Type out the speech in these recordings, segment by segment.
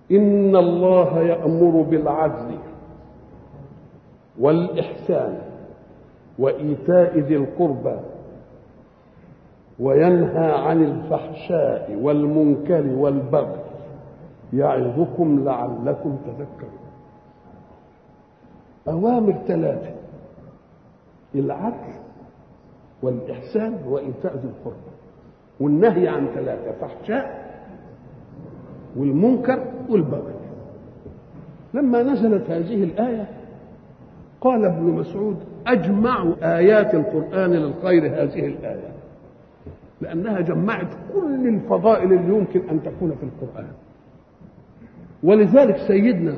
إن الله يأمر بالعدل والإحسان وإيتاء ذي القربى وينهى عن الفحشاء والمنكر والبغي يعظكم لعلكم تذكرون أوامر ثلاثة العدل والإحسان وإيتاء ذي القربى والنهي عن ثلاثة فحشاء والمنكر والبغي لما نزلت هذه الآية قال ابن مسعود أجمع آيات القرآن للخير هذه الآية لأنها جمعت كل الفضائل اللي يمكن أن تكون في القرآن ولذلك سيدنا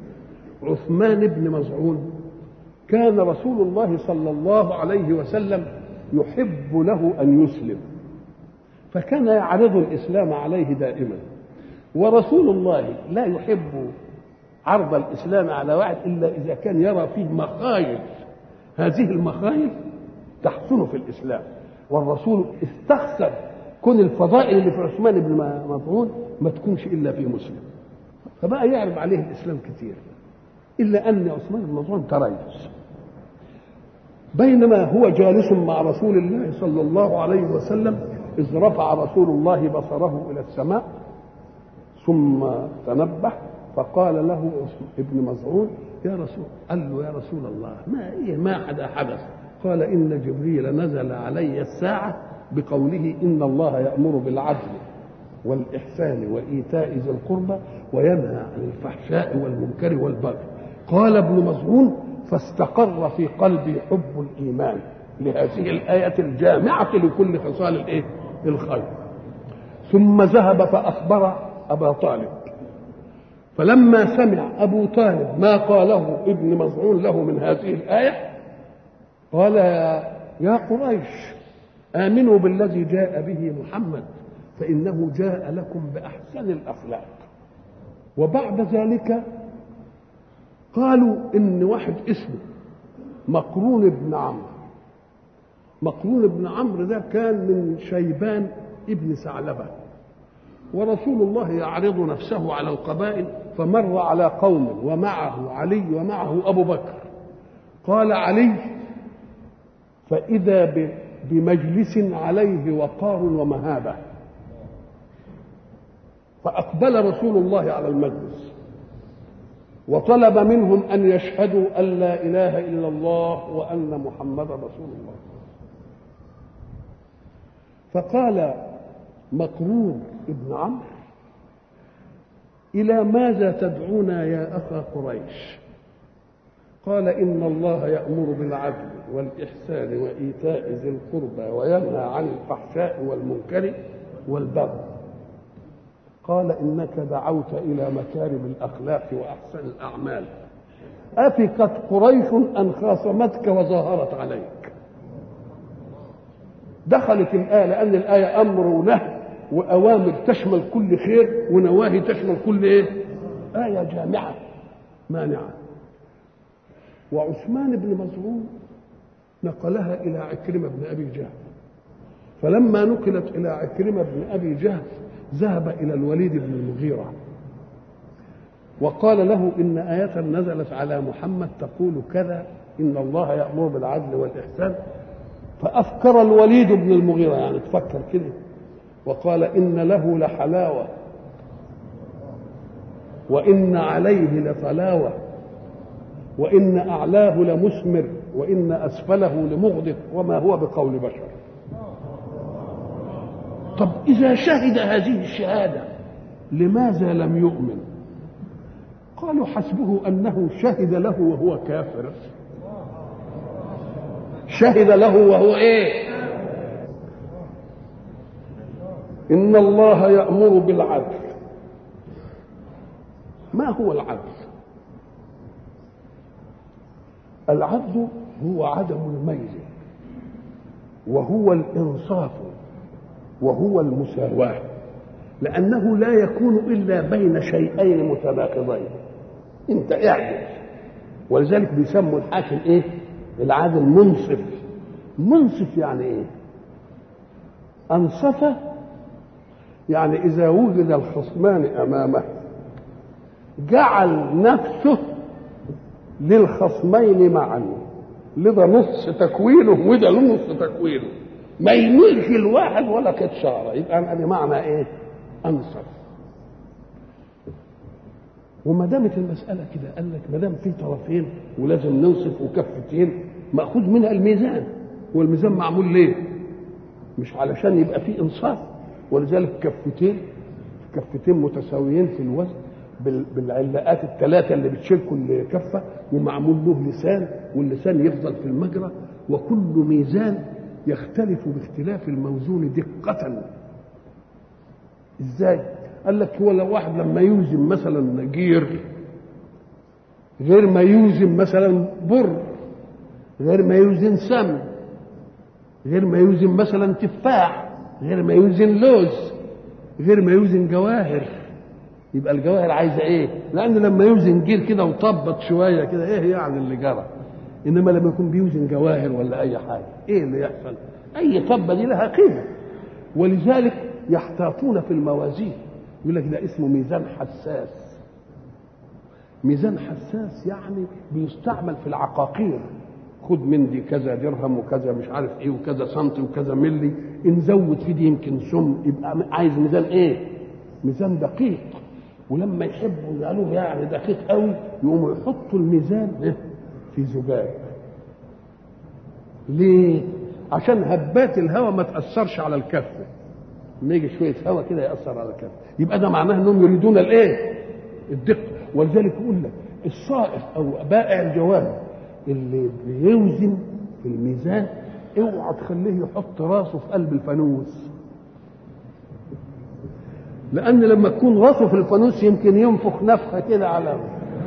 عثمان بن مزعون كان رسول الله صلى الله عليه وسلم يحب له أن يسلم فكان يعرض الإسلام عليه دائما ورسول الله لا يحب عرض الإسلام على واحد إلا إذا كان يرى فيه مخايل هذه المخايل تحسن في الإسلام والرسول استخسر كون الفضائل اللي في عثمان بن مظعون ما تكونش إلا في مسلم فبقى يعرض عليه الإسلام كثير إلا أن عثمان بن مظعون تريث بينما هو جالس مع رسول الله صلى الله عليه وسلم إذ رفع رسول الله بصره إلى السماء ثم تنبه فقال له ابن مزعون يا رسول قال له يا رسول الله ما إيه ما حدا حدث قال إن جبريل نزل علي الساعة بقوله إن الله يأمر بالعدل والإحسان وإيتاء ذي القربى وينهى عن الفحشاء والمنكر والبغي قال ابن مزعون فاستقر في قلبي حب الإيمان لهذه الآية الجامعة لكل خصال الإيه؟ الخير ثم ذهب فأخبر أبا طالب فلما سمع أبو طالب ما قاله ابن مزعون له من هذه الآية قال يا قريش آمنوا بالذي جاء به محمد فإنه جاء لكم بأحسن الأخلاق وبعد ذلك قالوا إن واحد اسمه مقرون بن عمرو مقرون بن عمرو ده كان من شيبان ابن ثعلبه ورسول الله يعرض نفسه على القبائل فمر على قوم ومعه علي ومعه ابو بكر قال علي فاذا بمجلس عليه وقار ومهابه فاقبل رسول الله على المجلس وطلب منهم ان يشهدوا ان لا اله الا الله وان محمدا رسول الله فقال مقرون ابن عمرو إلى ماذا تدعونا يا أخا قريش قال إن الله يأمر بالعدل والإحسان وإيتاء ذي القربى وينهى عن الفحشاء والمنكر والبغي قال إنك دعوت إلى مكارم الأخلاق وأحسن الأعمال أفكت قريش أن خاصمتك وظاهرت عليك دخلت الآية لأن الآية أمر ونهي وأوامر تشمل كل خير ونواهي تشمل كل إيه؟ آية جامعة مانعة وعثمان بن مظعون نقلها إلى عكرمة بن أبي جهل فلما نقلت إلى عكرمة بن أبي جهل ذهب إلى الوليد بن المغيرة وقال له إن آية نزلت على محمد تقول كذا إن الله يأمر بالعدل والإحسان فأفكر الوليد بن المغيرة يعني تفكر كده وقال إن له لحلاوة وإن عليه لطلاوة وإن أعلاه لمثمر وإن أسفله لمغدق وما هو بقول بشر طب إذا شهد هذه الشهادة لماذا لم يؤمن قالوا حسبه أنه شهد له وهو كافر شهد له وهو ايه ان الله يامر بالعدل ما هو العدل العدل هو عدم الميل وهو الانصاف وهو المساواه لانه لا يكون الا بين شيئين متناقضين انت اعدل ولذلك بيسموا الحاكم ايه العادل منصف منصف يعني ايه انصف يعني اذا وجد الخصمان امامه جعل نفسه للخصمين معا لده نص تكوينه وده له نص تكوينه ما يميلش الواحد ولا كتشاره يبقى انا بمعنى ايه؟ انصف وما دامت المساله كده قال لك ما دام في طرفين ولازم ننصف وكفتين ماخوذ منها الميزان هو الميزان معمول ليه؟ مش علشان يبقى فيه انصاف ولذلك كفتين كفتين متساويين في الوزن بالعلاقات الثلاثه اللي بتشيل كل كفه ومعمول له لسان واللسان يفضل في المجرى وكل ميزان يختلف باختلاف الموزون دقة ازاي؟ قال لك هو لو واحد لما يوزن مثلا جير غير ما يوزن مثلا بر غير ما يوزن سمن غير ما يوزن مثلا تفاح غير ما يوزن لوز غير ما يوزن جواهر يبقى الجواهر عايزه ايه؟ لان لما يوزن جير كده وطبط شويه كده ايه يعني اللي جرى؟ انما لما يكون بيوزن جواهر ولا اي حاجه ايه اللي يحصل؟ اي طبه دي لها قيمه ولذلك يحتاطون في الموازين يقول لك ده اسمه ميزان حساس ميزان حساس يعني بيستعمل في العقاقير خد من دي كذا درهم وكذا مش عارف ايه وكذا سنتي وكذا ملي نزود في دي يمكن سم يبقى عايز ميزان ايه؟ ميزان دقيق ولما يحبوا يجعلوه يعني دقيق قوي يقوموا يحطوا الميزان في زجاج ليه؟ عشان هبات الهواء ما تاثرش على الكفه لما يجي شويه هواء كده ياثر على الكفه يبقى ده معناه انهم يريدون الايه؟ الدقه ولذلك يقول لك الصائف او بائع الجواب اللي بيوزن في الميزان اوعى تخليه يحط راسه في قلب الفانوس لان لما تكون راسه في الفانوس يمكن ينفخ نفخه كده على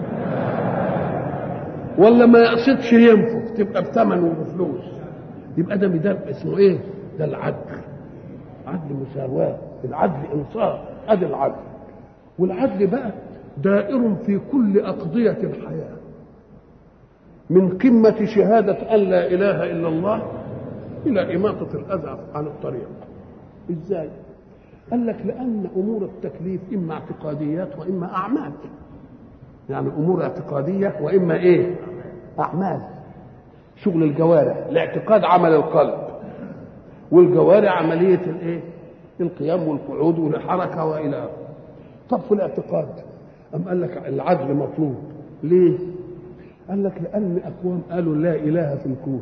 ولا ما يقصدش ينفخ تبقى بثمن وبفلوس يبقى ده ميدان اسمه ايه؟ ده العدل عدل مساواة العدل إنصاف أدي العدل والعدل بقى دائر في كل أقضية الحياة من قمة شهادة أن لا إله إلا الله إلى إماطة الأذى عن الطريق إزاي؟ قال لك لأن أمور التكليف إما اعتقاديات وإما أعمال يعني أمور اعتقادية وإما إيه؟ أعمال شغل الجوارح الاعتقاد عمل القلب والجوارح عملية الإيه؟ القيام والقعود والحركة وإلى آخره طب في الاعتقاد أم قال لك العدل مطلوب ليه؟ قال لك لأن أقوام قالوا لا إله في الكون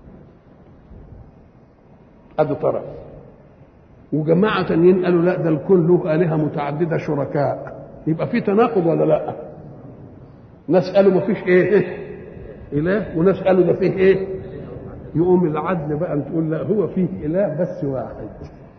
ادي طرف وجماعة تانيين قالوا لا ده الكون له آلهة متعددة شركاء يبقى في تناقض ولا لا؟ ناس قالوا ما فيش ايه اله وناس قالوا ده فيه ايه يقوم العدل بقى تقول لا هو فيه اله بس واحد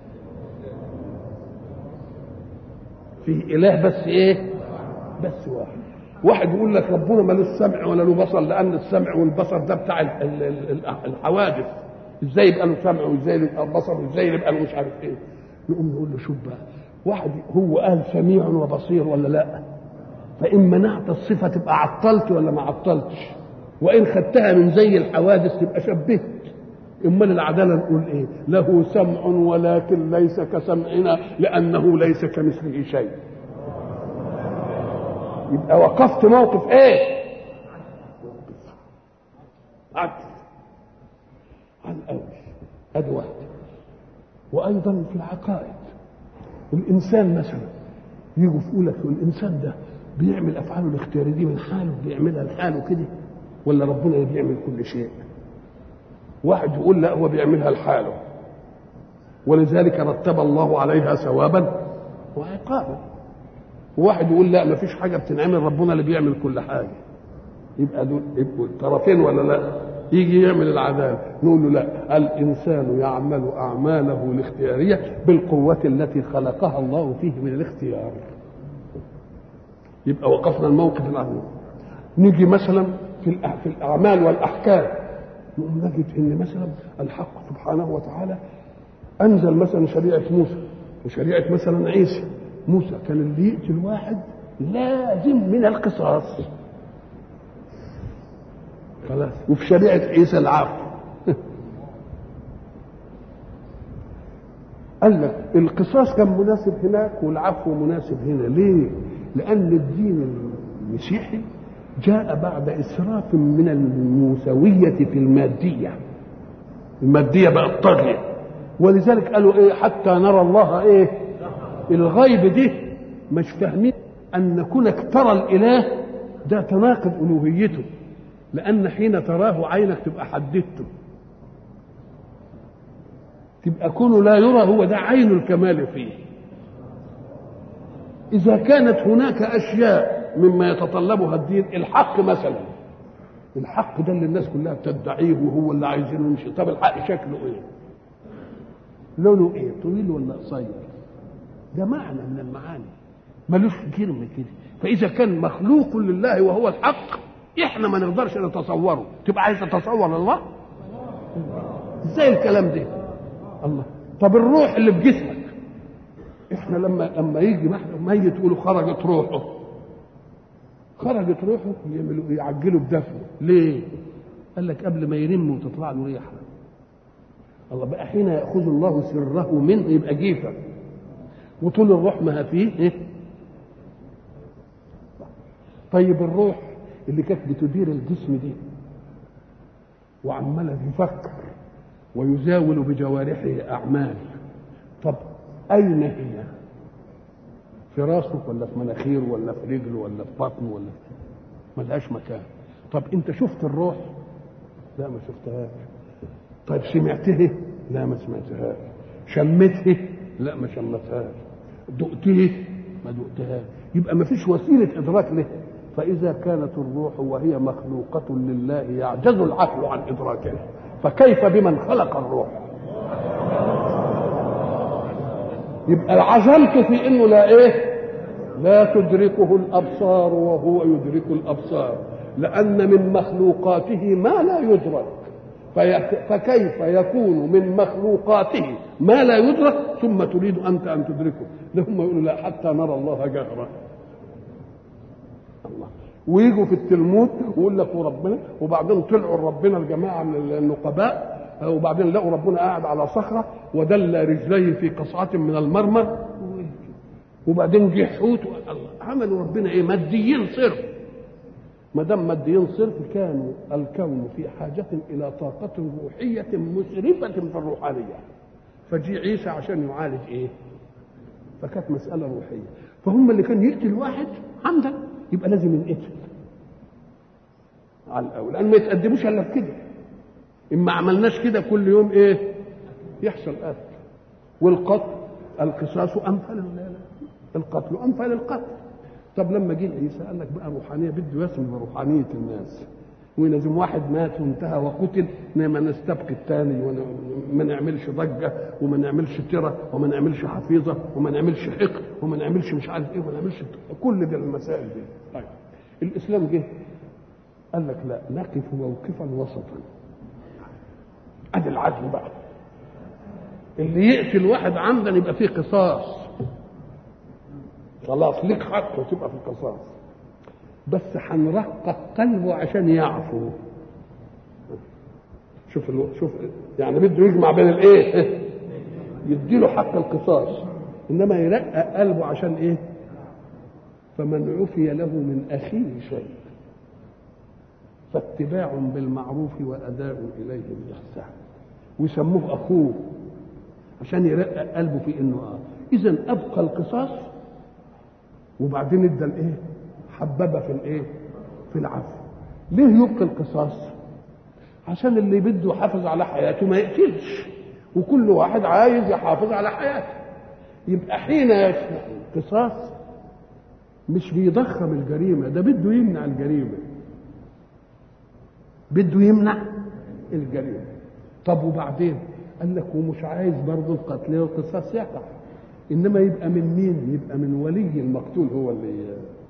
فيه اله بس ايه بس واحد واحد يقول لك ربنا ملوش سمع ولا له بصر لان السمع والبصر ده بتاع ال- ال- ال- الحوادث ازاي يبقى له سمع وازاي يبقى له بصر وازاي يبقى له مش عارف ايه نقوم نقول له شوف بقى واحد هو قال سميع وبصير ولا لا فان منعت الصفه تبقى عطلت ولا ما عطلتش وان خدتها من زي الحوادث تبقى شبهت امال العداله نقول ايه له سمع ولكن ليس كسمعنا لانه ليس كمثله شيء يبقى وقفت موقف ايه عدل عن اول ادي واحده وايضا في العقائد الانسان مثلا يجوا يقول لك الانسان ده بيعمل افعاله الاختياريه دي من حاله بيعملها لحاله كده ولا ربنا اللي بيعمل كل شيء واحد يقول لا هو بيعملها لحاله ولذلك رتب الله عليها ثوابا وعقابا وواحد يقول لا ما فيش حاجه بتنعمل ربنا اللي بيعمل كل حاجه يبقى دول يبقوا طرفين ولا لا يجي يعمل العذاب نقول له لا الانسان يعمل اعماله الاختياريه بالقوه التي خلقها الله فيه من الاختيار يبقى وقفنا الموقف الاول نيجي مثلا في الأ- في الاعمال والاحكام نقوم نجد ان مثلا الحق سبحانه وتعالى انزل مثلا شريعه موسى وشريعه مثلا عيسى موسى كان اللي يقتل واحد لازم من القصاص خلاص وفي شريعه عيسى العفو قال لك القصاص كان مناسب هناك والعفو مناسب هنا ليه؟ لأن الدين المسيحي جاء بعد إسراف من الموسوية في المادية المادية بقت طاغية ولذلك قالوا إيه حتى نرى الله إيه الغيب دي مش فاهمين أن كونك ترى الإله ده تناقض ألوهيته لأن حين تراه عينك تبقى حددته تبقى كونه لا يرى هو ده عين الكمال فيه إذا كانت هناك أشياء مما يتطلبها الدين الحق مثلا الحق ده اللي الناس كلها بتدعيه وهو اللي عايزينه يمشي طب الحق شكله ايه؟ لونه ايه؟ طويل ولا قصير؟ ده معنى من المعاني ملوش كلمه كده فاذا كان مخلوق لله وهو الحق احنا ما نقدرش نتصوره تبقى عايز تتصور الله ازاي الكلام ده الله طب الروح اللي في جسمك احنا لما لما يجي ميت يقولوا خرجت روحه خرجت روحه يعملوا يعجلوا بدفنه ليه؟ قال لك قبل ما يرم وتطلع له ريحه الله بقى حين ياخذ الله سره منه يبقى جيفه وطول الروح ما فيه إيه؟ طيب الروح اللي كانت بتدير الجسم دي وعماله يفكر ويزاول بجوارحه اعمال طب اين هي في راسه ولا في مناخيره ولا في رجله ولا في بطنه ولا في ملهاش مكان طب انت شفت الروح لا ما شفتهاش طيب سمعته لا ما سمعتهاش شمته لا ما شمتهاش دقته ما دقتهاش يبقى ما فيش وسيلة إدراك له فإذا كانت الروح وهي مخلوقة لله يعجز العقل عن إدراكها فكيف بمن خلق الروح يبقى عزمت في انه لا ايه لا تدركه الابصار وهو يدرك الابصار لان من مخلوقاته ما لا يدرك فكيف يكون من مخلوقاته ما لا يدرك ثم تريد انت ان تدركه لهم يقولوا لا حتى نرى الله جهرا الله ويجوا في التلمود ويقول لك وربنا وبعدين طلعوا ربنا الجماعه من النقباء وبعدين لقوا ربنا قاعد على صخره ودل رجليه في قصعه من المرمر وبعدين جه حوت الله عملوا ربنا ايه ماديين صرف ما دام ماديين صرف كانوا الكون في حاجه الى طاقه روحيه مسرفه في الروحانيه فجي عيسى عشان يعالج ايه فكانت مساله روحيه فهم اللي كان يقتل واحد عمدا يبقى لازم ينقتل على الاول لان ما يتقدموش الا بكده ان ما عملناش كده كل يوم ايه يحصل قتل والقتل القصاص امثل القتل امثل القتل طب لما جه عيسى قال لك بقى روحانيه بده يسمى روحانيه الناس ولازم واحد مات وانتهى وقتل ما نستبقي الثاني وما نعملش ضجه وما نعملش ترى وما نعملش حفيظه وما نعملش حقد وما نعملش مش عارف ايه وما نعملش كل دي المسائل دي طيب الاسلام جه قال لك لا نقف موقفا وسطا ادي العدل بقى اللي يقتل واحد عمدا يبقى فيه قصاص خلاص ليك حق وتبقى في القصاص بس هنرقق قلبه عشان يعفو شوف الو... شوف يعني بده يجمع بين الايه يديله حق القصاص انما يرقق قلبه عشان ايه فمن عفي له من اخيه شيء فاتباع بالمعروف واداء اليه باحسان ويسموه اخوه عشان يرقق قلبه في انه اه اذا ابقى القصاص وبعدين ادى الايه حببه في الايه في العفو ليه يبقي القصاص عشان اللي بده يحافظ على حياته ما يقتلش وكل واحد عايز يحافظ على حياته يبقى حين يشرع القصاص مش بيضخم الجريمه ده بده يمنع الجريمه بده يمنع الجريمه طب وبعدين قال لك ومش عايز برضه القتل والقصاص يقع انما يبقى من مين يبقى من ولي المقتول هو اللي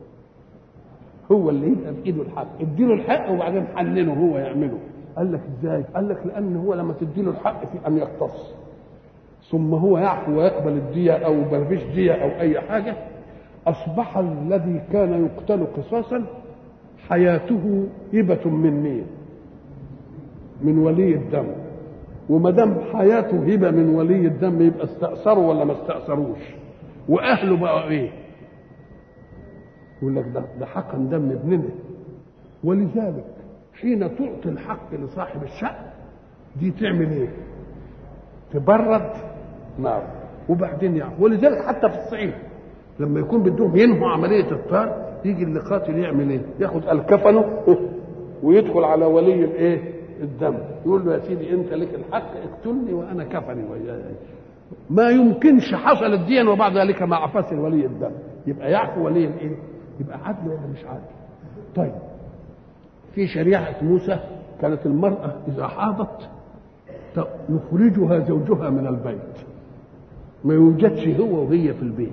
هو اللي يبقى في ايده الحق اديله الحق وبعدين حلله هو يعمله قال لك ازاي قال لك لان هو لما تديله الحق في ان يقتص ثم هو يعفو ويقبل الدية او ما فيش دية او اي حاجة اصبح الذي كان يقتل قصاصا حياته هبة من مين من ولي الدم وما دام حياته هبه من ولي الدم يبقى استأثروا ولا ما استأثروش واهله بقى ايه يقول لك ده, ده حقا دم ابننا ولذلك حين تعطي الحق لصاحب الشأن دي تعمل ايه تبرد نار وبعدين يعني ولذلك حتى في الصعيد لما يكون بدهم ينهوا عملية الطار يجي اللي قاتل يعمل ايه ياخد الكفنه ويدخل على ولي الايه الدم يقول له يا سيدي انت لك الحق اقتلني وانا كفني وياي ما يمكنش حصل الدين وبعد ذلك مع فصل ولي الدم يبقى يعفو ولي الايه يبقى عدل ولا مش عدل طيب في شريعة موسى كانت المرأة إذا حاضت يخرجها زوجها من البيت ما يوجدش هو وهي في البيت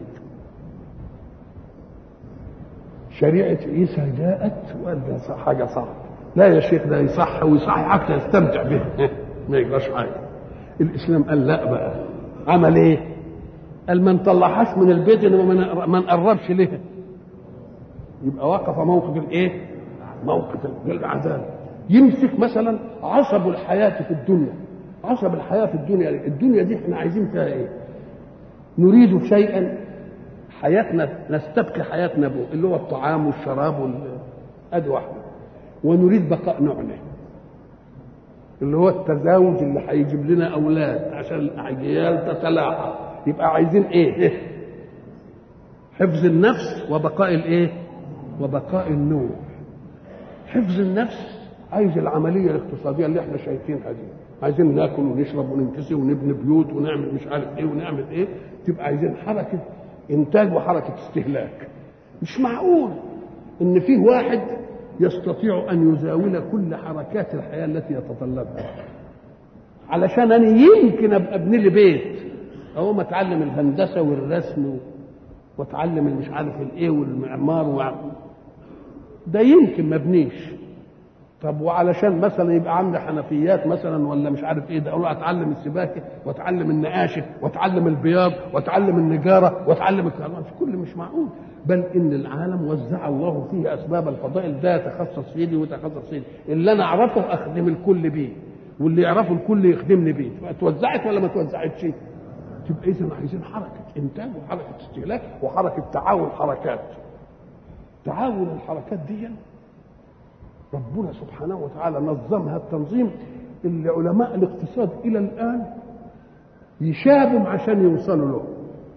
شريعة عيسى جاءت وقال ده حاجة صعبة لا يا شيخ ده يصح ويصح حتى يستمتع به ما يجراش حاجة الإسلام قال لا بقى عمل إيه؟ قال ما نطلعهاش من البيت انما ما نقربش ليه يبقى وقف موقف الايه؟ موقف العذاب يمسك مثلا عصب الحياة في الدنيا عصب الحياة في الدنيا الدنيا دي احنا عايزين فيها ايه؟ نريد شيئا حياتنا نستبقي حياتنا به اللي هو الطعام والشراب وال... ادي واحده ونريد بقاء نوعنا اللي هو التزاوج اللي هيجيب لنا اولاد عشان الاجيال تتلاحى يبقى عايزين ايه حفظ النفس وبقاء الايه وبقاء النوع حفظ النفس عايز العمليه الاقتصاديه اللي احنا شايفينها دي عايزين ناكل ونشرب وننكسي ونبني بيوت ونعمل مش عارف ايه ونعمل ايه تبقى عايزين حركه انتاج وحركه استهلاك مش معقول ان فيه واحد يستطيع ان يزاول كل حركات الحياه التي يتطلبها علشان انا يمكن ابقى ابني لي بيت اقوم اتعلم الهندسه والرسم واتعلم المش عارف الايه والمعمار و... ده يمكن ما ابنيش طب وعلشان مثلا يبقى عندي حنفيات مثلا ولا مش عارف ايه ده اقول اتعلم السباكه واتعلم النقاشه واتعلم البياض واتعلم النجاره واتعلم الكهرباء كل مش معقول بل ان العالم وزع الله فيه اسباب الفضائل ده يتخصص في دي ويتخصص في دي اللي انا اعرفه اخدم الكل بيه واللي يعرفه الكل يخدمني بيه اتوزعت ولا ما توزعتش تبقى اذا عايزين حركه انتاج وحركه استهلاك وحركه تعاون حركات تعاون الحركات دي ربنا سبحانه وتعالى نظمها التنظيم اللي علماء الاقتصاد الى الان يشابهم عشان يوصلوا له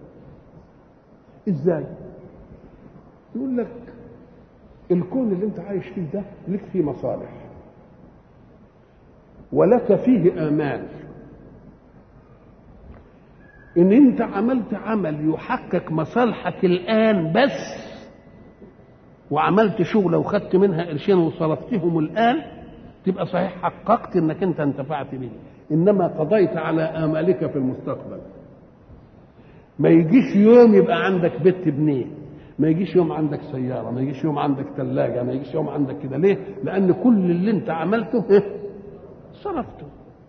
ازاي يقول لك الكون اللي انت عايش فيه ده لك فيه مصالح ولك فيه امال ان انت عملت عمل يحقق مصالحك الان بس وعملت شغله وخدت منها قرشين وصرفتهم الان تبقى صحيح حققت انك انت انتفعت به انما قضيت على امالك في المستقبل ما يجيش يوم يبقى عندك بيت تبنيه ما يجيش يوم عندك سيارة ما يجيش يوم عندك ثلاجة ما يجيش يوم عندك كده ليه لأن كل اللي انت عملته صرفته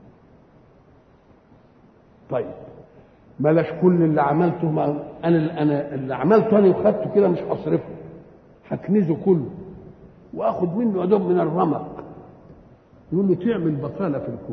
طيب بلاش كل اللي عملته ما انا انا اللي عملته انا وخدته كده مش هصرفه هكنزه كله واخد منه ادوب من الرمق يقول له تعمل بطاله في الكون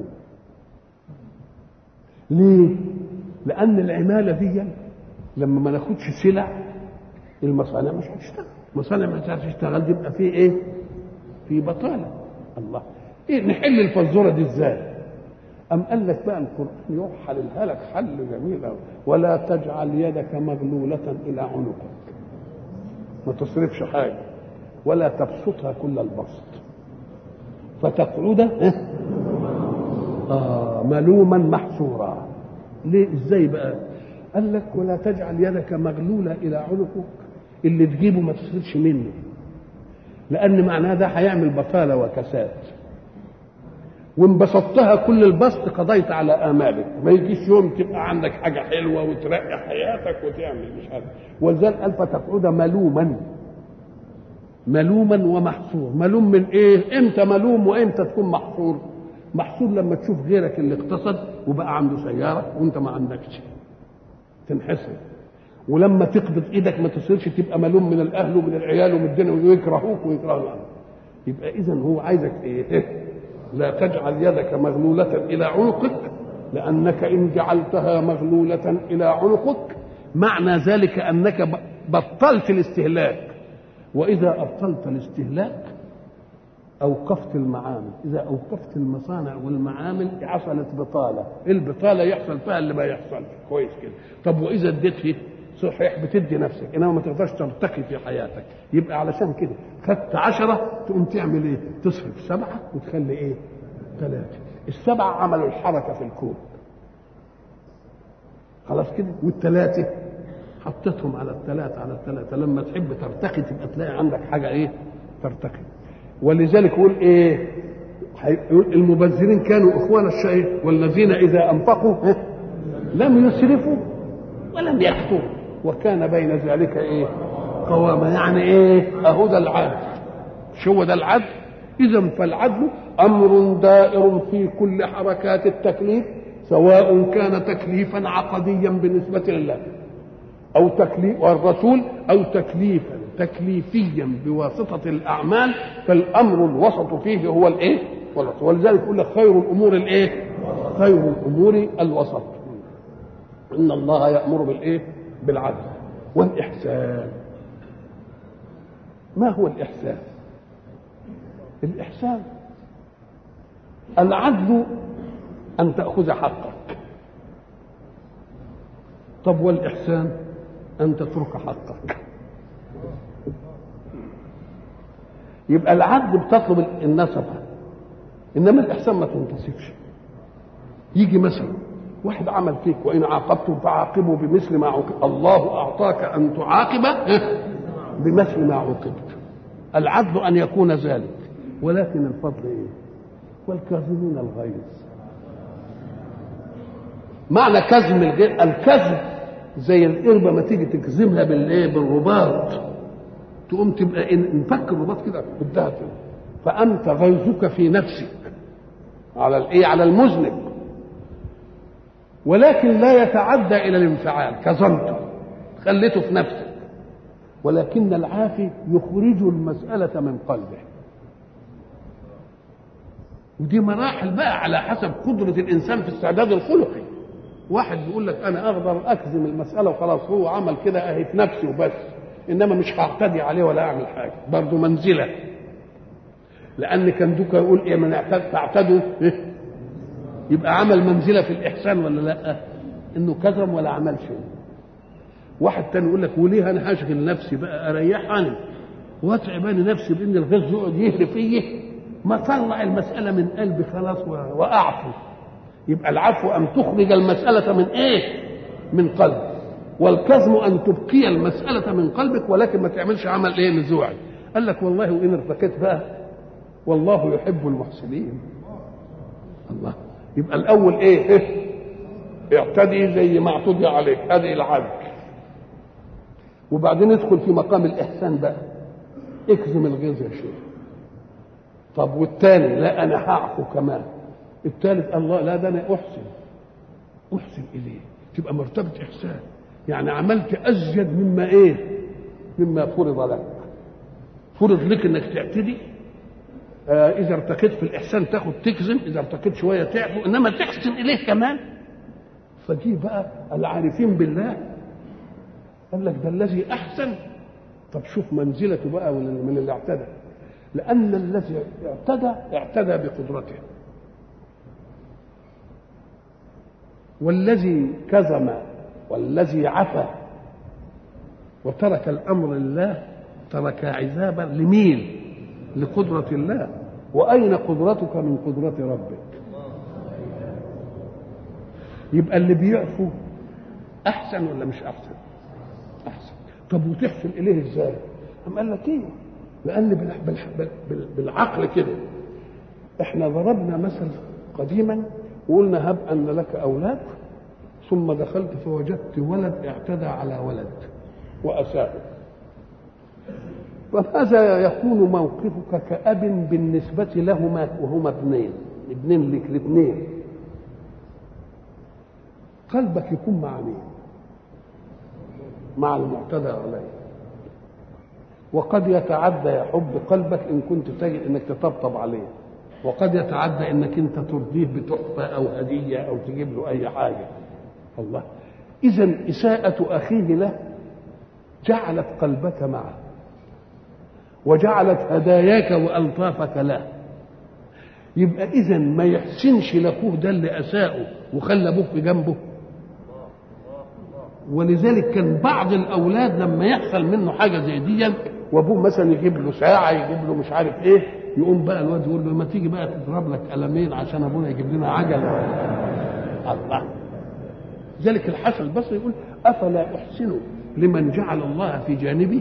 ليه لان العماله دي لما ما ناخدش سلع المصانع مش هتشتغل المصانع مش هتشتغل دي يبقى في ايه في بطاله الله ايه نحل الفزوره دي ازاي أم قال لك بقى القرآن يحللها لك حل جميل أوي ولا تجعل يدك مغلولة إلى عنقك ما تصرفش حاجة ولا تبسطها كل البسط فتقعد آه ملوما محسورا ليه ازاي بقى قال لك ولا تجعل يدك مغلولة إلى عنقك اللي تجيبه ما تصرفش منه لأن معناه ده هيعمل بطالة وكساد وان بسطتها كل البسط قضيت على امالك ما يجيش يوم تبقى عندك حاجه حلوه وترقي حياتك وتعمل مش عارف ولذلك قال فتقعد ملوما ملوما ومحصور ملوم من ايه امتى ملوم وامتى تكون محصور محصور لما تشوف غيرك اللي اقتصد وبقى عنده سياره وانت ما عندكش تنحسر ولما تقبض ايدك ما تصيرش تبقى ملوم من الاهل ومن العيال ومن الدنيا ويكرهوك ويكرهوا يبقى اذا هو عايزك ايه لا تجعل يدك مغلولة إلى عنقك لأنك إن جعلتها مغلولة إلى عنقك معنى ذلك أنك بطلت الاستهلاك وإذا أبطلت الاستهلاك أوقفت المعامل إذا أوقفت المصانع والمعامل حصلت بطالة البطالة يحصل فيها اللي ما يحصل كويس كده طب وإذا اديت صحيح بتدي نفسك انما ما تقدرش ترتقي في حياتك يبقى علشان كده خدت عشرة تقوم تعمل ايه تصرف سبعة وتخلي ايه ثلاثة السبعة عملوا الحركة في الكون خلاص كده والثلاثة حطيتهم على الثلاثة على الثلاثة لما تحب ترتقي تبقى تلاقي عندك حاجة ايه ترتقي ولذلك يقول ايه المبذرين كانوا اخوان الشيء والذين اذا انفقوا لم يسرفوا ولم يقتروا وكان بين ذلك ايه قوامة يعني ايه اهو ده العدل مش هو ده العدل اذا فالعدل امر دائر في كل حركات التكليف سواء كان تكليفا عقديا بالنسبة لله او تكليف والرسول او تكليفا تكليفيا بواسطة الاعمال فالامر الوسط فيه هو الايه والوسط ولذلك يقول لك خير الامور الايه خير الامور الوسط ان الله يامر بالايه بالعدل والإحسان ما هو الإحسان الإحسان العدل أن تأخذ حقك طب والإحسان أن تترك حقك يبقى العدل بتطلب النسبة إنما الإحسان ما تنتصفش يجي مثلا واحد عمل فيك وان عاقبتم فعاقبوا بمثل ما عوقب الله اعطاك ان تعاقب بمثل ما عوقبت العدل ان يكون ذلك ولكن الفضل ايه والكاظمين الغيظ معنى كظم الغيظ الكظم زي القربة ما تيجي تكظمها بالايه بالرباط تقوم تبقى انفك الرباط كده بدها فانت غيظك في نفسك على الايه على المذنب ولكن لا يتعدى الى الانفعال كظمته خليته في نفسك ولكن العافي يخرج المسألة من قلبه ودي مراحل بقى على حسب قدرة الإنسان في استعداد الخلقي واحد بيقول لك أنا أقدر أكذب المسألة وخلاص هو عمل كده أهي في نفسي وبس إنما مش هعتدي عليه ولا أعمل حاجة برضه منزلة لأن كان دوكا يقول إيه من اعتد تعتدوا إيه؟ يبقى عمل منزله في الاحسان ولا لا انه كظم ولا عمل شيء واحد تاني يقول لك وليه انا هشغل نفسي بقى اريحني واتعب انا نفسي بان الغيظ يقعد يهري فيا ما طلع المساله من قلبي خلاص واعفو يبقى العفو ان تخرج المساله من ايه من قلب والكظم ان تبقي المساله من قلبك ولكن ما تعملش عمل ايه نزوعي قال لك والله وان ارتقيت بقى والله يحب المحسنين الله يبقى الاول ايه, إيه؟ اعتدي زي ما اعتدي عليك ادي العدل وبعدين ادخل في مقام الاحسان بقى اكظم الغيظ يا شيخ طب والثاني لا انا هعفو كمان الثالث الله لا ده انا احسن احسن اليه تبقى مرتبه احسان يعني عملت ازيد مما ايه مما فرض لك فرض لك انك تعتدي آه اذا ارتقيت في الاحسان تاخد تكذب اذا ارتقيت شويه تعفو انما تحسن اليه كمان فدي بقى العارفين بالله قال لك ده الذي احسن طب شوف منزلته بقى من اللي اعتدى لان الذي اعتدى اعتدى بقدرته والذي كظم والذي عفا وترك الامر لله ترك عذابا لمين لقدرة الله وأين قدرتك من قدرة ربك يبقى اللي بيعفو أحسن ولا مش أحسن أحسن طب وتحسن إليه إزاي أم قال لك إيه لأن بالعقل كده إحنا ضربنا مثل قديما وقلنا هب أن لك أولاد ثم دخلت فوجدت ولد اعتدى على ولد وأساء فماذا يكون موقفك كأب بالنسبة لهما وهما ابنين ابنين لك الاثنين قلبك يكون مع مين مع المعتدى عليه وقد يتعدى يحب قلبك ان كنت تجد انك تطبطب عليه وقد يتعدى انك انت ترضيه بتحفه او هديه او تجيب له اي حاجه الله اذا اساءه اخيه له جعلت قلبك معه وجعلت هداياك والطافك له يبقى اذا ما يحسنش لاخوه ده اللي اساءه وخلى ابوه في جنبه ولذلك كان بعض الاولاد لما يحصل منه حاجه زي دي وابوه مثلا يجيب له ساعه يجيب له مش عارف ايه يقوم بقى الواد يقول له ما تيجي بقى تضرب لك قلمين عشان ابونا يجيب لنا عجله الله ذلك الحسن البصري يقول افلا احسن لمن جعل الله في جانبي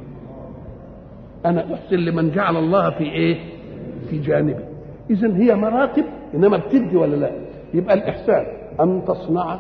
انا احسن لمن جعل الله في ايه في جانبي اذا هي مراتب انما بتدي ولا لا يبقى الاحسان ان تصنع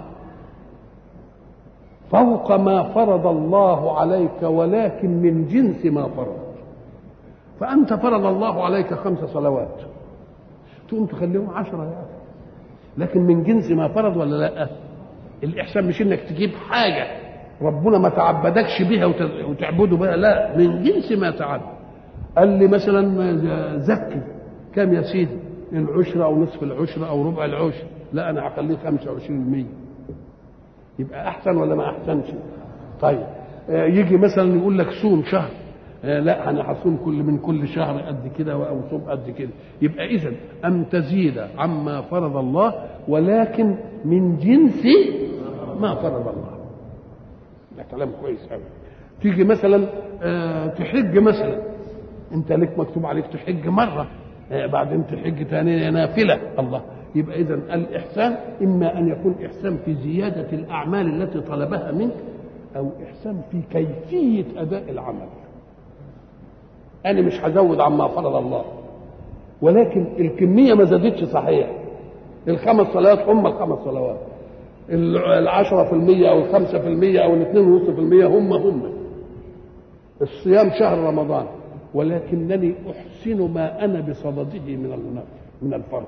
فوق ما فرض الله عليك ولكن من جنس ما فرض فأنت فرض الله عليك خمس صلوات تقوم تخليهم عشرة يا أخي لكن من جنس ما فرض ولا لا الإحسان مش إنك تجيب حاجة ربنا ما تعبدكش بها وتعبده بها لا من جنس ما تعبد قال لي مثلا زكي كم يا سيدي العشرة أو نصف العشرة أو ربع العشر لا أنا هخليه 25% يبقى احسن ولا ما احسنش طيب يجي مثلا يقول لك صوم شهر لا انا هصوم كل من كل شهر قد كده او صوم قد كده يبقى اذا ان تزيد عما فرض الله ولكن من جنس ما فرض الله ده كلام كويس قوي تيجي مثلا تحج مثلا انت لك مكتوب عليك تحج مره بعدين تحج ثاني نافله الله يبقى اذا الاحسان اما ان يكون احسان في زياده الاعمال التي طلبها منك او احسان في كيفيه اداء العمل انا مش هزود عما فرض الله ولكن الكميه ما زادتش صحيح الخمس صلوات هم الخمس صلوات العشرة في المية أو الخمسة في المية أو الاثنين ونصف في المية هم هم الصيام شهر رمضان ولكنني أحسن ما أنا بصدده من من الفرض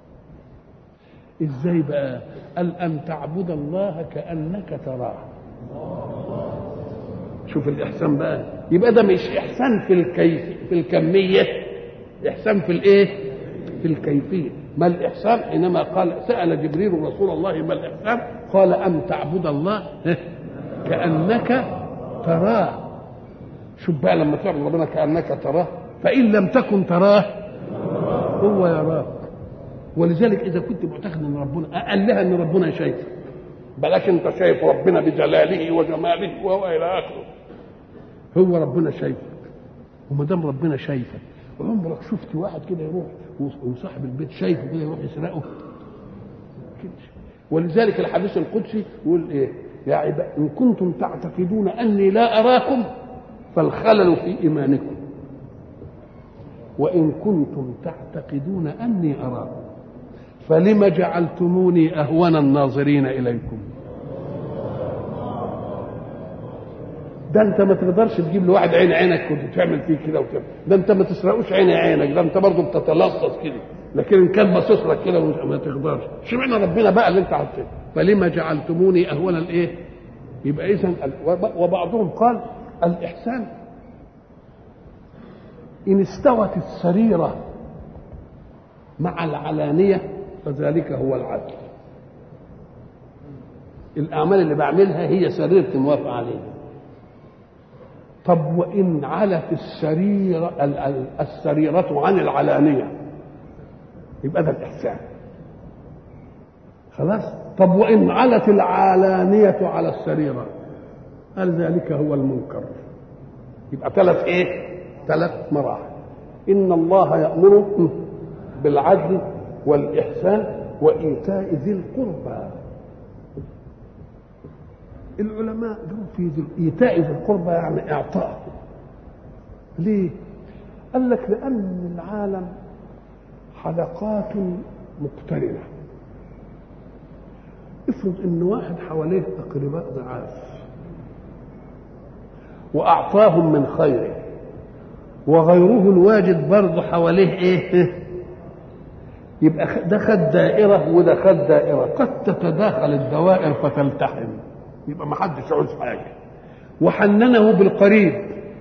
ازاي بقى قال ان تعبد الله كانك تراه شوف الاحسان بقى يبقى ده مش احسان في الكيف في الكميه احسان في الايه في الكيفيه ما الاحسان انما قال سال جبريل رسول الله ما الاحسان قال ان تعبد الله كانك تراه شوف بقى لما تعبد ربنا كانك تراه فان لم تكن تراه هو يراك ولذلك اذا كنت معتقد ان ربنا قال لها ان ربنا شايفك بلاش انت شايف ربنا بجلاله وجماله والى اخره هو ربنا شايفك وما دام ربنا شايفك عمرك شفت واحد كده يروح وصاحب البيت شايفه كده يروح يسرقه ولذلك الحديث القدسي يقول ايه يا عباد ان كنتم تعتقدون اني لا اراكم فالخلل في ايمانكم وان كنتم تعتقدون اني اراكم فلم جعلتموني اهون الناظرين اليكم ده انت ما تقدرش تجيب لواحد عين عينك كنت تعمل فيه كده وكده ده انت ما تسرقوش عين عينك ده انت برضه بتتلصص كده لكن ان كان باصص لك كده ما تقدرش اشمعنى ربنا بقى اللي انت عارفه فلما جعلتموني اهون الايه يبقى اذا وبعضهم قال الاحسان ان استوت السريره مع العلانيه فذلك هو العدل الاعمال اللي بعملها هي سريرتي موافق عليها طب وان علت السريره السريره عن العلانيه يبقى ده الاحسان خلاص طب وان علت العلانيه على السريره قال ذلك هو المنكر يبقى ثلاث ايه ثلاث مراحل ان الله يامر بالعدل والاحسان وايتاء ذي القربى العلماء قالوا في ذي ايتاء ذي القربى يعني اعطاء ليه قال لك لان العالم حلقات مقترنه افرض ان واحد حواليه اقرباء ضعاف واعطاهم من خيره وغيره الواجد برضه حواليه ايه يبقى ده خد دائره وده خد دائره قد تتداخل الدوائر فتلتحم يبقى ما حدش عاوز حاجه وحننه بالقريب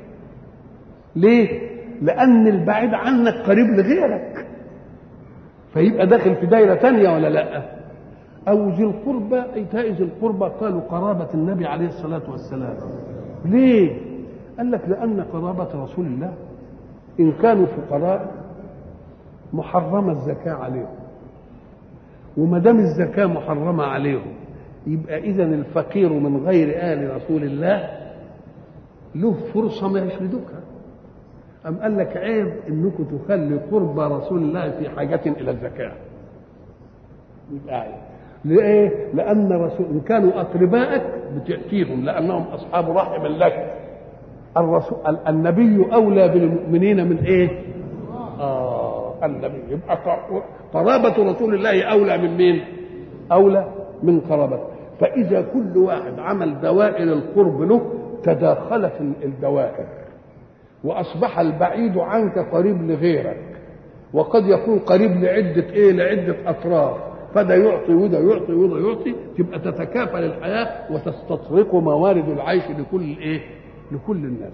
ليه لان البعيد عنك قريب لغيرك فيبقى داخل في دايره تانية ولا لا او ذي القربى ايتاء ذي القربى قالوا قرابه النبي عليه الصلاه والسلام ليه قال لك لان قرابه رسول الله إن كانوا فقراء محرمة الزكاة عليهم وما دام الزكاة محرمة عليهم يبقى إذا الفقير من غير آل رسول الله له فرصة ما يشردكها أم قال لك عيب إنكم تخلي قرب رسول الله في حاجة إلى الزكاة يبقى عيب ليه؟ لأن رسول إن كانوا أقربائك بتأتيهم لأنهم أصحاب رحم لك الرسول النبي أولى بالمؤمنين من إيه؟ آه النبي يبقى قرابة رسول الله أولى من مين؟ أولى من قرابته فإذا كل واحد عمل دوائر القرب له تداخلت الدوائر وأصبح البعيد عنك قريب لغيرك وقد يكون قريب لعدة إيه؟ لعدة أطراف فده يعطي وده يعطي وده يعطي تبقى تتكافل الحياة وتستطرق موارد العيش لكل إيه؟ لكل الناس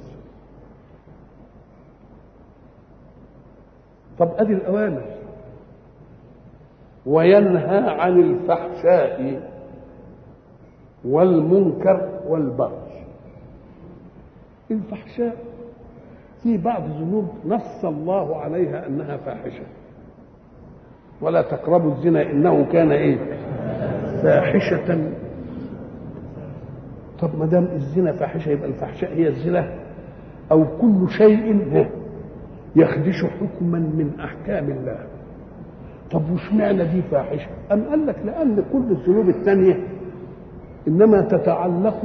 طب ادي الاوامر وينهى عن الفحشاء والمنكر والبغي الفحشاء في بعض الذنوب نص الله عليها انها فاحشه ولا تقربوا الزنا انه كان ايه فاحشه طب ما دام الزنا فاحشه يبقى الفحشاء هي الزنا او كل شيء يخدش حكما من احكام الله طب وش معنى دي فاحشه ام قال لك لان كل الذنوب الثانيه انما تتعلق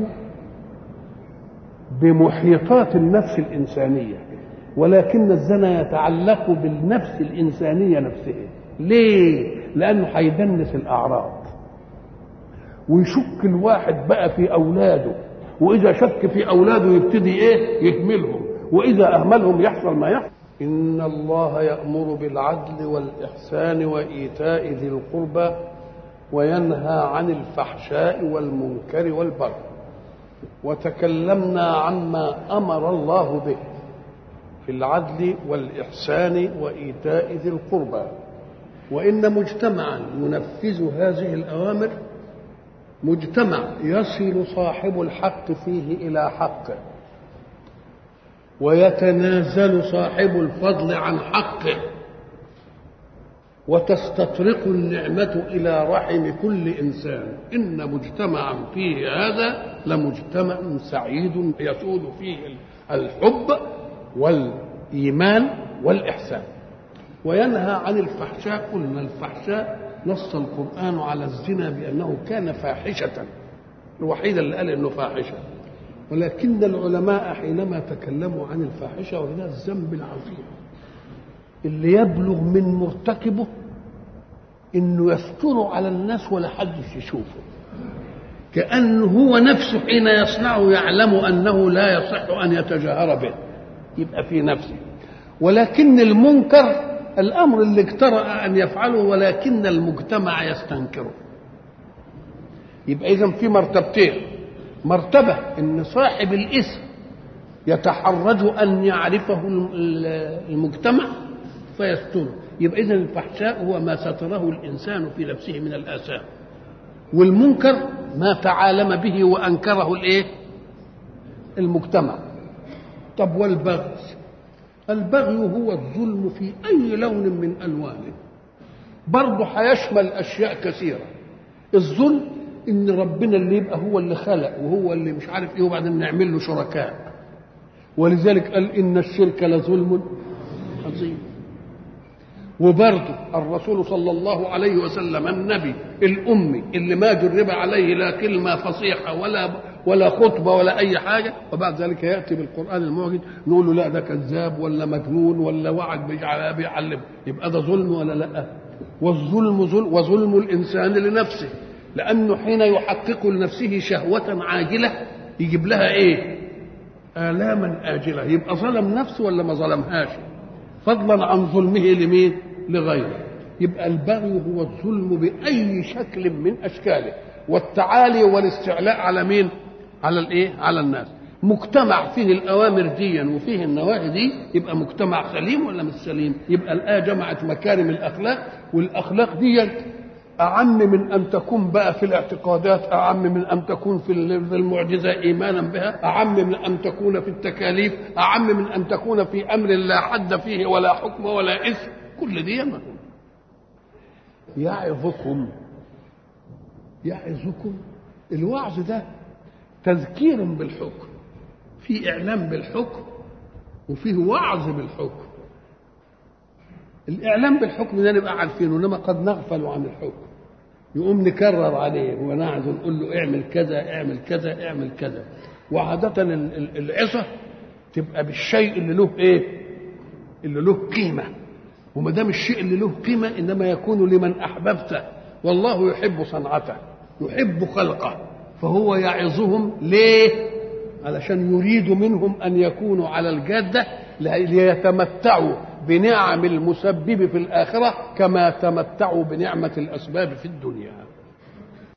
بمحيطات النفس الانسانيه ولكن الزنا يتعلق بالنفس الانسانيه نفسها ليه لانه هيدنس الاعراض ويشك الواحد بقى في اولاده واذا شك في اولاده يبتدي ايه يهملهم واذا اهملهم يحصل ما يحصل ان الله يامر بالعدل والاحسان وايتاء ذي القربى وينهى عن الفحشاء والمنكر والبغي وتكلمنا عما امر الله به في العدل والاحسان وايتاء ذي القربى وان مجتمعا ينفذ هذه الاوامر مجتمع يصل صاحب الحق فيه الى حقه ويتنازل صاحب الفضل عن حقه وتستطرق النعمة إلى رحم كل إنسان إن مجتمعا فيه هذا لمجتمع سعيد يسود فيه الحب والإيمان والإحسان وينهى عن الفحشاء قلنا الفحشاء نص القرآن على الزنا بأنه كان فاحشة الوحيد اللي قال إنه فاحشة ولكن العلماء حينما تكلموا عن الفاحشة وهنا الذنب العظيم اللي يبلغ من مرتكبه انه يستر على الناس ولا حد يشوفه كأنه هو نفسه حين يصنعه يعلم أنه لا يصح أن يتجاهر به يبقى في نفسه ولكن المنكر الأمر اللي اجترأ أن يفعله ولكن المجتمع يستنكره يبقى إذا في مرتبتين مرتبة إن صاحب الاسم يتحرج أن يعرفه المجتمع فيستره يبقى إذا الفحشاء هو ما ستره الإنسان في نفسه من الآثام والمنكر ما تعالم به وأنكره الإيه؟ المجتمع طب والبغي البغي هو الظلم في أي لون من ألوانه برضه هيشمل أشياء كثيرة الظلم إن ربنا اللي يبقى هو اللي خلق وهو اللي مش عارف إيه وبعدين نعمل له شركاء ولذلك قال إن الشرك لظلم عظيم وبرضه الرسول صلى الله عليه وسلم النبي الأمي اللي ما جرب عليه لا كلمة فصيحة ولا ولا خطبة ولا أي حاجة وبعد ذلك يأتي بالقرآن المعجز نقول له لا ده كذاب ولا مجنون ولا وعد بيعلم يبقى ده ظلم ولا لا والظلم ظلم وظلم الإنسان لنفسه لأنه حين يحقق لنفسه شهوة عاجلة يجيب لها إيه آلاما آجلة يبقى ظلم نفسه ولا ما ظلمهاش فضلا عن ظلمه لمين لغيره يبقى البغي هو الظلم بأي شكل من أشكاله والتعالي والاستعلاء على مين على الايه على الناس مجتمع فيه الاوامر دي وفيه النواهي دي يبقى مجتمع سليم ولا مش سليم يبقى الايه جمعت مكارم الاخلاق والاخلاق دي أعم من أن تكون بقى في الاعتقادات أعم من أن تكون في المعجزة إيمانا بها أعم من أن تكون في التكاليف أعم من أن تكون في أمر لا حد فيه ولا حكم ولا إثم كل دي يمن يعظكم يعظكم الوعظ ده تذكير بالحكم في إعلام بالحكم وفيه وعظ بالحكم الإعلام بالحكم ده نبقى عارفينه إنما قد نغفل عن الحكم يقوم نكرر عليه ونعظ نقول له اعمل كذا اعمل كذا اعمل كذا وعادة العظة تبقى بالشيء اللي له ايه؟ اللي له قيمة وما دام الشيء اللي له قيمة إنما يكون لمن أحببته والله يحب صنعته يحب خلقه فهو يعظهم ليه؟ علشان يريد منهم أن يكونوا على الجادة ليتمتعوا بنعم المسبب في الآخرة كما تمتعوا بنعمة الأسباب في الدنيا